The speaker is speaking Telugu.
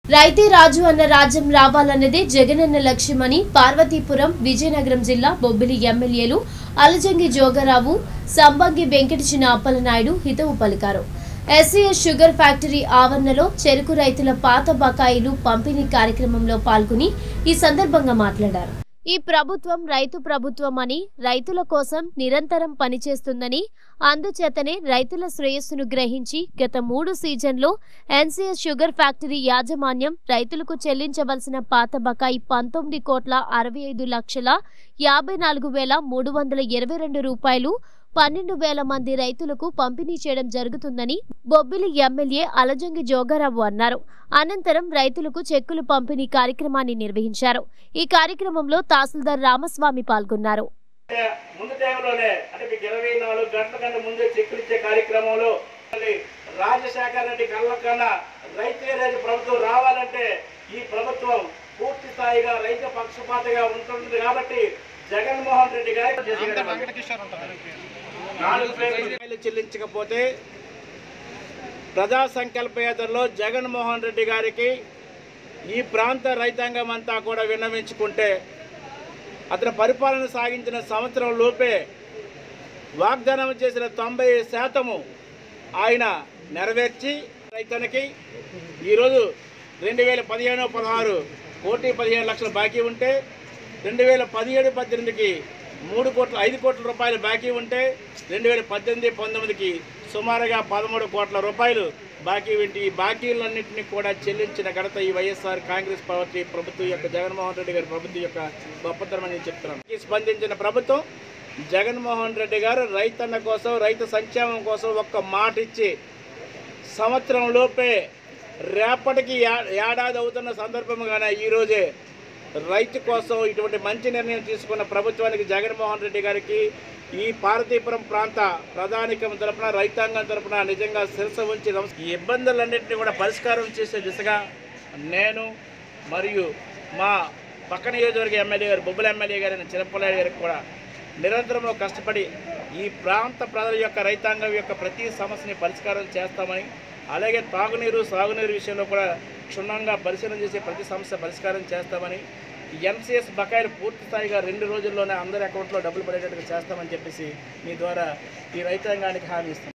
రైతే రాజు అన్న రాజ్యం రావాలన్నదే జగనన్న లక్ష్యమని పార్వతీపురం విజయనగరం జిల్లా బొబ్బిలి ఎమ్మెల్యేలు అలజంగి జోగరావు సంబంగి వెంకటచిన అప్పలనాయుడు హితవు పలికారు ఎస్సీఎస్ షుగర్ ఫ్యాక్టరీ ఆవరణలో చెరుకు రైతుల పాత బకాయిలు పంపిణీ కార్యక్రమంలో పాల్గొని ఈ సందర్భంగా మాట్లాడారు ఈ ప్రభుత్వం రైతు ప్రభుత్వం అని రైతుల కోసం నిరంతరం పనిచేస్తుందని అందుచేతనే రైతుల శ్రేయస్సును గ్రహించి గత మూడు సీజన్లో ఎన్సీఎస్ షుగర్ ఫ్యాక్టరీ యాజమాన్యం రైతులకు చెల్లించవలసిన పాత బకాయి పంతొమ్మిది కోట్ల అరవై ఐదు లక్షల యాభై నాలుగు వేల మూడు వందల ఇరవై రెండు రూపాయలు పన్నెండు వేల మంది రైతులకు పంపిణీ చేయడం జరుగుతుందని బొబ్బిలి ఎమ్మెల్యే అలజంగి జోగారావు అన్నారు అనంతరం రైతులకు చెక్కులు పంపిణీ కార్యక్రమాన్ని నిర్వహించారు ఈ కార్యక్రమంలో తహసీల్దార్ రామస్వామి పాల్గొన్నారు అంటే ముందు టైంలోనే అంటే మీకు ఇరవై నాలుగు గంటల కన్నా ముందే చెక్కులు ఇచ్చే కార్యక్రమంలో మళ్ళీ రాజశేఖర రెడ్డి కళ్ళ కన్నా రైతే రైతు ప్రభుత్వం రావాలంటే ఈ ప్రభుత్వం పూర్తి స్థాయిగా రైతు పక్షపాతగా ఉంటుంది కాబట్టి జగన్మోహన్ రెడ్డి గారి నాలుగు పేర్లు చెల్లించకపోతే ప్రజా సంకల్ప యాత్రలో జగన్మోహన్ రెడ్డి గారికి ఈ ప్రాంత రైతాంగం అంతా కూడా విన్నవించుకుంటే అతను పరిపాలన సాగించిన సంవత్సరం లోపే వాగ్దానం చేసిన తొంభై శాతము ఆయన నెరవేర్చి రైతన్నకి ఈరోజు రెండు వేల పదిహేను పదహారు కోటి పదిహేను లక్షల బాకీ ఉంటే రెండు వేల పదిహేడు పద్దెనిమిదికి మూడు కోట్ల ఐదు కోట్ల రూపాయలు బాకీ ఉంటే రెండు వేల పద్దెనిమిది పంతొమ్మిదికి సుమారుగా పదమూడు కోట్ల రూపాయలు బాకీ ఉంటే ఈ బాకీలన్నింటినీ కూడా చెల్లించిన ఘనత ఈ వైఎస్ఆర్ కాంగ్రెస్ పార్టీ ప్రభుత్వం యొక్క జగన్మోహన్ రెడ్డి గారి ప్రభుత్వం యొక్క గొప్పతనం అని చెప్తున్నాను ఈ స్పందించిన ప్రభుత్వం జగన్మోహన్ రెడ్డి గారు రైతన్న కోసం రైతు సంక్షేమం కోసం ఒక్క మాట ఇచ్చి సంవత్సరం లోపే రేపటికి ఏ- ఏడాది అవుతున్న సందర్భంగానే ఈరోజే రైతు కోసం ఇటువంటి మంచి నిర్ణయం తీసుకున్న ప్రభుత్వానికి జగన్మోహన్ రెడ్డి గారికి ఈ పార్వతీపురం ప్రాంత ప్రధానికం తరపున రైతాంగం తరపున నిజంగా శిరస ఉంచి నమస్- ఈ ఇబ్బందులన్నింటినీ కూడా పరిష్కారం చేసే దిశగా నేను మరియు మా పక్క నియోజకవర్గ ఎమ్మెల్యే గారు బొబ్బుల ఎమ్మెల్యే గారైన చిరపల్లాడి గారికి కూడా నిరంతరం కష్టపడి ఈ ప్రాంత ప్రజల యొక్క రైతాంగం యొక్క ప్రతి సమస్యని పరిష్కారం చేస్తామని అలాగే తాగునీరు సాగునీరు విషయంలో కూడా క్షుణ్ణంగా పరిశీలన చేసి ప్రతి సమస్య పరిష్కారం చేస్తామని ఎన్సీఎస్ బకాయిలు పూర్తి స్థాయిగా రెండు రోజుల్లోనే అందరి అకౌంట్లో డబ్బులు పడేటట్టుగా చేస్తామని చెప్పేసి మీ ద్వారా ఈ రైతాంగానికి హామీ ఇస్తాం